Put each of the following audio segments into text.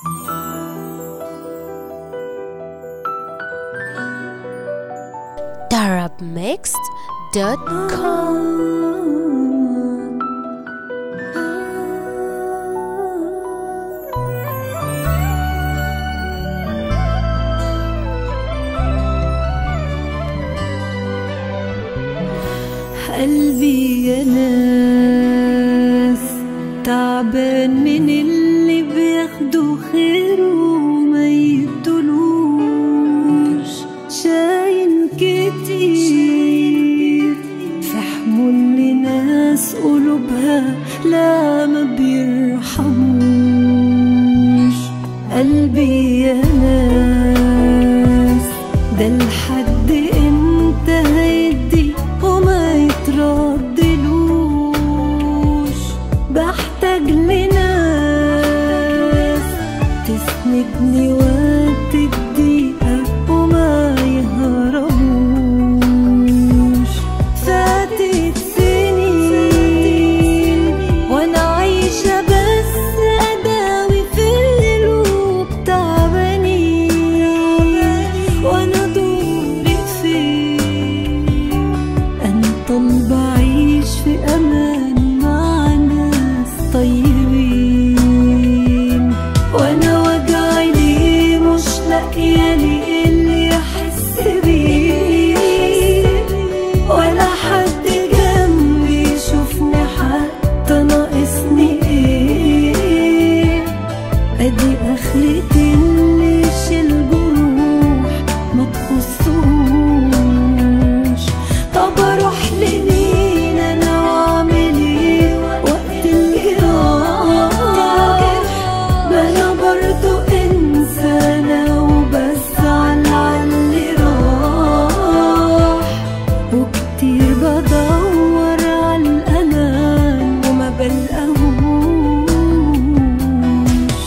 arabmixed.com قلبي يا ناس تعبان من اللي بياخدوا خيره وما يدلوش شاين كتير في حمول لناس قلوبها لا ما بيرحموش قلبي يا ناس ده لحد امتى هيدي وما يتردلوش بحتاج لناس تسندني وقت الضيقة وما يهربوش فاتت سنين وانا عايشة بس اداوي في القلوب تعبانين وانا دوري فين انا طالبة اعيش في امان مع ناس طيبين وانا وجعي ليه مش لاقية ليه اللي احس بيه ولا حد جنبي يشوفني حتى ناقصني ايه ادي اخرتي اللي يشيل جروح ما تخصوش طب اروح لمين انا واعمل ايه وقت الجراح ما انا برضو انسانة وبزعل على اللي راح وكتير بدور على الامان وما بلقاهوش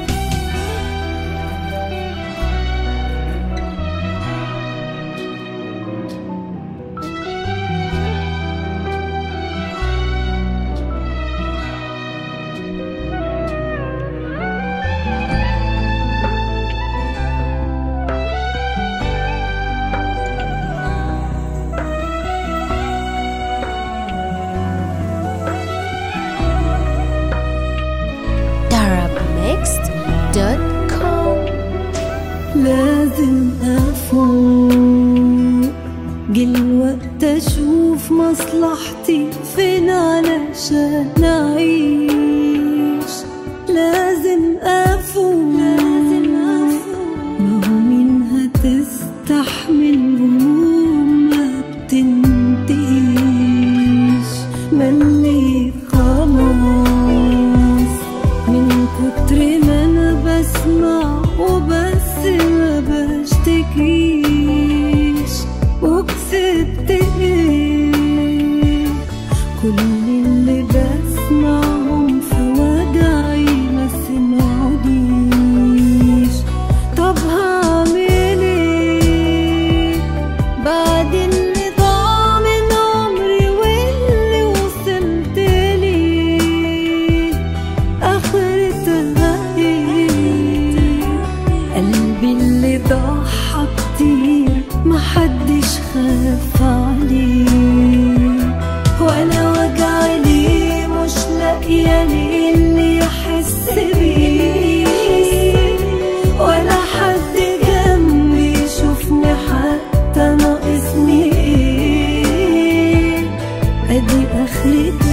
arabmixed.com لازم افوق جه الوقت اشوف مصلحتي فين علشان اعيش لازم افوق ما هو مين هتستحمل هموم ما بتنتهيش مليت خلاص من كتر ما انا بسمع وبس ما بشتكيش وكسبت ايه كل اللي بسمعهم في وجعي ما سمعونيش طب هعمل ايه بعد اللي ضاع من عمري واللي وصلت ليه اخرتها ايه قلبي اللي ضحى كتير محدش خاف عليه وانا وجعي ليه مش لاقيه ليه اللي يحس بيه ولا حد جنبي يشوفني حتى ناقصني ايه ادي اخرتي